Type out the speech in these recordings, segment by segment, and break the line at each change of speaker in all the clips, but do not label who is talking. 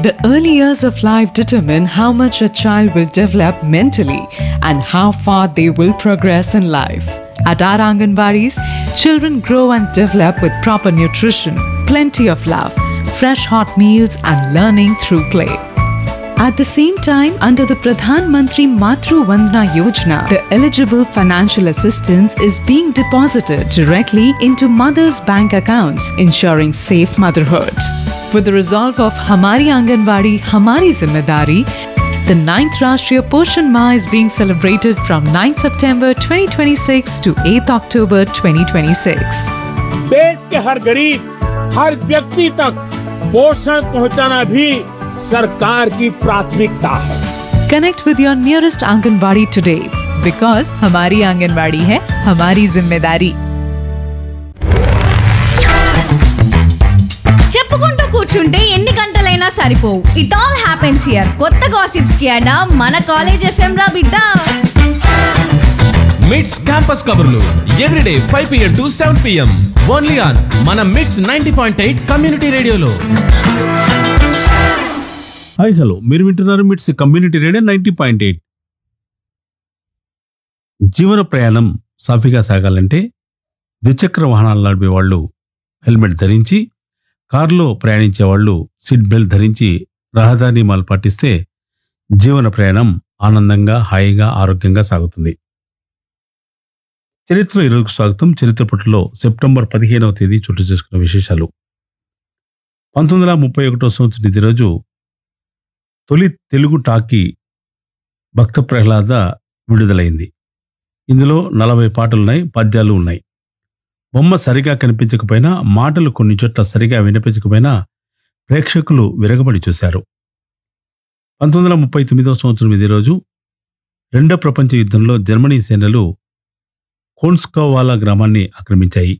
The early years of life determine how much a child will develop mentally and how far they will progress in life. At our Anganwadis, children grow and develop with proper nutrition, plenty of love, fresh hot meals, and learning through play. At the same time, under the Pradhan Mantri Matru Vandana Yojana, the eligible financial assistance is being deposited directly into mothers' bank accounts, ensuring safe motherhood. With the resolve of Hamari Anganwadi, Hamari Zimmedari, the 9th Rashtriya Poshan Ma is being celebrated from 9 September 2026 to 8 October 2026.
देश के हर गरीब हर व्यक्ति तक पोषण पहुंचाना भी सरकार की प्राथमिकता है
Connect with your nearest Anganwadi today because हमारी आंगनवाड़ी है हमारी जिम्मेदारी
చెప్పుకుంటూ కూర్చుంటే ఎన్ని గంటలైనా సరిపోవు ఇట్ ఆల్ హ్యాపెన్స్ హియర్ కొత్త గాసిప్స్ కి అడా మన కాలేజ్ ఎఫ్ఎం రా బిడ్డ
మిడ్స్ క్యాంపస్ కబుర్లు everyday five PM to seven PM only on మన MITS ninety point eight community రేడియోలో
హాయ్ హలో మీరు వింటున్నారు MITS community radio ninety point eight జీవన ప్రయాణం సాఫీగా సాగాలంటే ద్విచక్ర వాహనాలు నడిపే వాళ్ళు హెల్మెట్ ధరించి కారులో ప్రయాణించే వాళ్ళు సీట్ బెల్ట్ ధరించి రహదారి నియమాలు పాటిస్తే జీవన ప్రయాణం ఆనందంగా హాయిగా ఆరోగ్యంగా సాగుతుంది చరిత్ర ఈరోజుకు స్వాగతం చరిత్ర పట్టులో సెప్టెంబర్ పదిహేనవ తేదీ చోటు చేసుకున్న విశేషాలు పంతొమ్మిది వందల ముప్పై ఒకటో సంవత్సరం ఇది రోజు తొలి తెలుగు టాకీ భక్త ప్రహ్లాద విడుదలైంది ఇందులో నలభై పాటలున్నాయి పద్యాలు ఉన్నాయి బొమ్మ సరిగా కనిపించకపోయినా మాటలు కొన్ని చోట్ల సరిగా వినిపించకపోయినా ప్రేక్షకులు విరగబడి చూశారు పంతొమ్మిది వందల ముప్పై తొమ్మిదవ సంవత్సరం ఇదే రోజు రెండో ప్రపంచ యుద్ధంలో జర్మనీ సేనలు కోన్స్కోవాలా గ్రామాన్ని ఆక్రమించాయి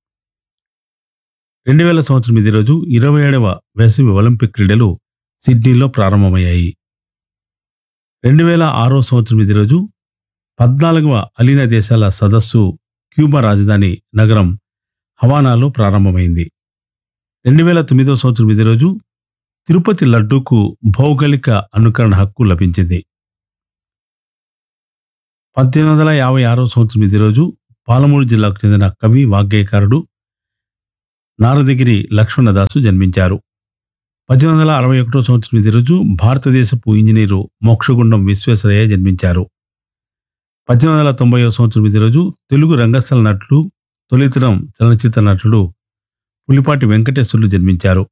రెండు వేల సంవత్సరం ఇదే రోజు ఇరవై ఏడవ వేసవి ఒలింపిక్ క్రీడలు సిడ్నీలో ప్రారంభమయ్యాయి రెండు వేల ఆరో సంవత్సరం ఇదే రోజు పద్నాలుగవ అలీన దేశాల సదస్సు క్యూబా రాజధాని నగరం హవానాలో ప్రారంభమైంది రెండు వేల తొమ్మిదవ సంవత్సరం ఇదే రోజు తిరుపతి లడ్డూకు భౌగోళిక అనుకరణ హక్కు లభించింది పద్దెనిమిది వందల యాభై ఆరో సంవత్సరం ఇదే రోజు పాలమూరు జిల్లాకు చెందిన కవి వాగ్గేయకారుడు నారదగిరి లక్ష్మణదాసు జన్మించారు పద్దెనిమిది వందల అరవై ఒకటో సంవత్సరం ఇదే రోజు భారతదేశపు ఇంజనీరు మోక్షగుండం విశ్వేశ్వరయ్య జన్మించారు పద్దెనిమిది వందల తొంభై సంవత్సరం ఇదే రోజు తెలుగు రంగస్థల నటులు తొలితరం చలనచిత్ర నటుడు పులిపాటి వెంకటేశ్వర్లు జన్మించారు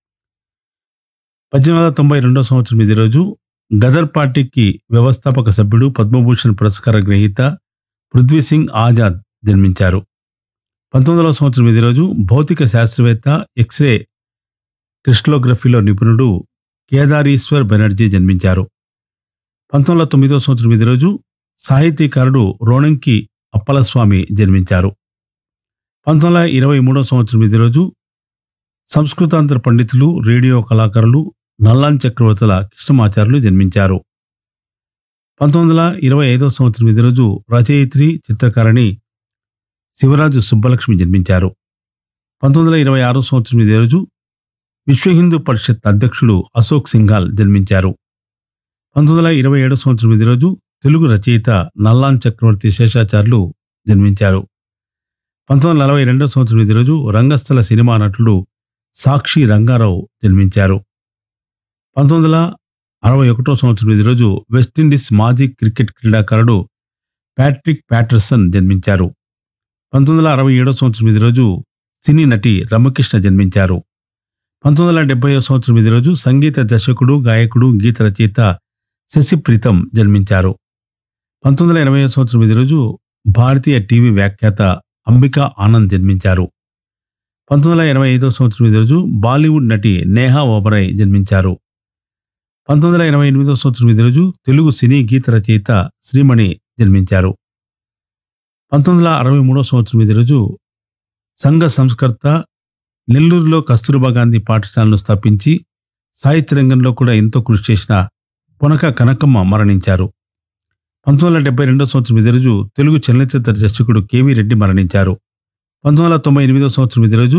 పద్దెనిమిది వందల తొంభై రెండో సంవత్సరం ఇదే రోజు గదర్ పార్టీకి వ్యవస్థాపక సభ్యుడు పద్మభూషణ్ పురస్కార గ్రహీత పృథ్వీ సింగ్ ఆజాద్ జన్మించారు పంతొమ్మిది వందల సంవత్సరం ఇదే రోజు భౌతిక శాస్త్రవేత్త ఎక్స్రే క్రిస్టలోగ్రఫీలో నిపుణుడు కేదారీశ్వర్ బెనర్జీ జన్మించారు పంతొమ్మిది వందల తొమ్మిదో సంవత్సరం ఇదే రోజు సాహితీకారుడు రోణంకి అప్పలస్వామి జన్మించారు పంతొమ్మిది వందల ఇరవై మూడో సంవత్సరం ఇదే రోజు సంస్కృతాంధ్ర పండితులు రేడియో కళాకారులు నల్లాన్ చక్రవర్తుల కృష్ణమాచార్యులు జన్మించారు పంతొమ్మిది వందల ఇరవై ఐదో సంవత్సరం ఇదే రోజు రచయిత్రి చిత్రకారిణి శివరాజు సుబ్బలక్ష్మి జన్మించారు పంతొమ్మిది వందల ఇరవై ఆరో సంవత్సరం ఇదే రోజు విశ్వ హిందూ పరిషత్ అధ్యక్షుడు అశోక్ సింఘాల్ జన్మించారు పంతొమ్మిది వందల ఇరవై ఏడో సంవత్సరం ఇదే రోజు తెలుగు రచయిత నల్లాన్ చక్రవర్తి శేషాచార్యులు జన్మించారు పంతొమ్మిది వందల నలభై రెండో సంవత్సరం ఇదే రోజు రంగస్థల సినిమా నటుడు సాక్షి రంగారావు జన్మించారు పంతొమ్మిది వందల అరవై ఒకటో సంవత్సరం ఇదే రోజు వెస్టిండీస్ మాజీ క్రికెట్ క్రీడాకారుడు ప్యాట్రిక్ ప్యాటర్సన్ జన్మించారు పంతొమ్మిది వందల అరవై ఏడో సంవత్సరం ఇదే రోజు సినీ నటి రమకృష్ణ జన్మించారు పంతొమ్మిది వందల డెబ్బై సంవత్సరం ఇదే రోజు సంగీత దర్శకుడు గాయకుడు గీత రచయిత శశిప్రీతం జన్మించారు పంతొమ్మిది వందల ఎనభై సంవత్సరం ఇదే రోజు భారతీయ టీవీ వ్యాఖ్యాత అంబికా ఆనంద్ జన్మించారు పంతొమ్మిది వందల ఎనభై ఐదో సంవత్సరం ఇదే రోజు బాలీవుడ్ నటి నేహా ఓబరాయ్ జన్మించారు పంతొమ్మిది వందల ఎనభై ఎనిమిదో సంవత్సరం ఇదే రోజు తెలుగు సినీ గీత రచయిత శ్రీమణి జన్మించారు పంతొమ్మిది వందల అరవై మూడో సంవత్సరం ఇదే రోజు సంఘ సంస్కర్త నెల్లూరులో కస్తూర్బా గాంధీ పాఠశాలను స్థాపించి సాహిత్య రంగంలో కూడా ఎంతో కృషి చేసిన పొనక కనకమ్మ మరణించారు పంతొమ్మిది వందల డెబ్బై రెండో సంవత్సరం ఇదే రోజు తెలుగు చలనచిత్ర దర్శకుడు కేవీ రెడ్డి మరణించారు పంతొమ్మిది వందల తొంభై ఎనిమిదో సంవత్సరం ఇదే రోజు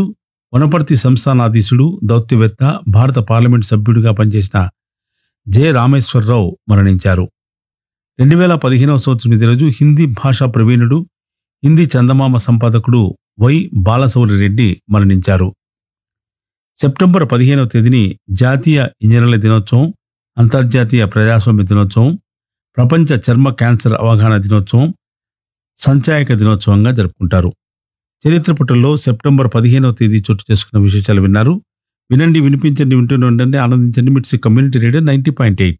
వనపర్తి సంస్థానాధీశుడు దౌత్యవేత్త భారత పార్లమెంట్ సభ్యుడిగా పనిచేసిన జె రామేశ్వరరావు మరణించారు రెండు వేల పదిహేనవ సంవత్సరం ఇదే రోజు హిందీ భాషా ప్రవీణుడు హిందీ చందమామ సంపాదకుడు వై బాలసౌరి రెడ్డి మరణించారు సెప్టెంబర్ పదిహేనవ తేదీని జాతీయ ఇంజనీర్ల దినోత్సవం అంతర్జాతీయ ప్రజాస్వామ్య దినోత్సవం ప్రపంచ చర్మ క్యాన్సర్ అవగాహన దినోత్సవం సంచాయక దినోత్సవంగా జరుపుకుంటారు చరిత్ర పుటల్లో సెప్టెంబర్ పదిహేనవ తేదీ చోటు చేసుకున్న విశేషాలు విన్నారు వినండి వినిపించండి వింటూనే ఉండండి ఆనందించండి MITS community radio ninety point eight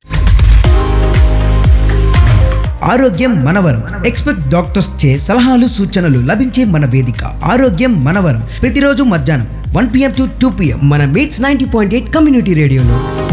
ఆరోగ్యం మనవరం ఎక్స్పెక్ట్ డాక్టర్స్ చే సలహాలు సూచనలు లభించే మన వేదిక ఆరోగ్యం మనవరం ప్రతిరోజు మధ్యాహ్నం one PM to two PM మన MITS ninety point eight community రేడియోలో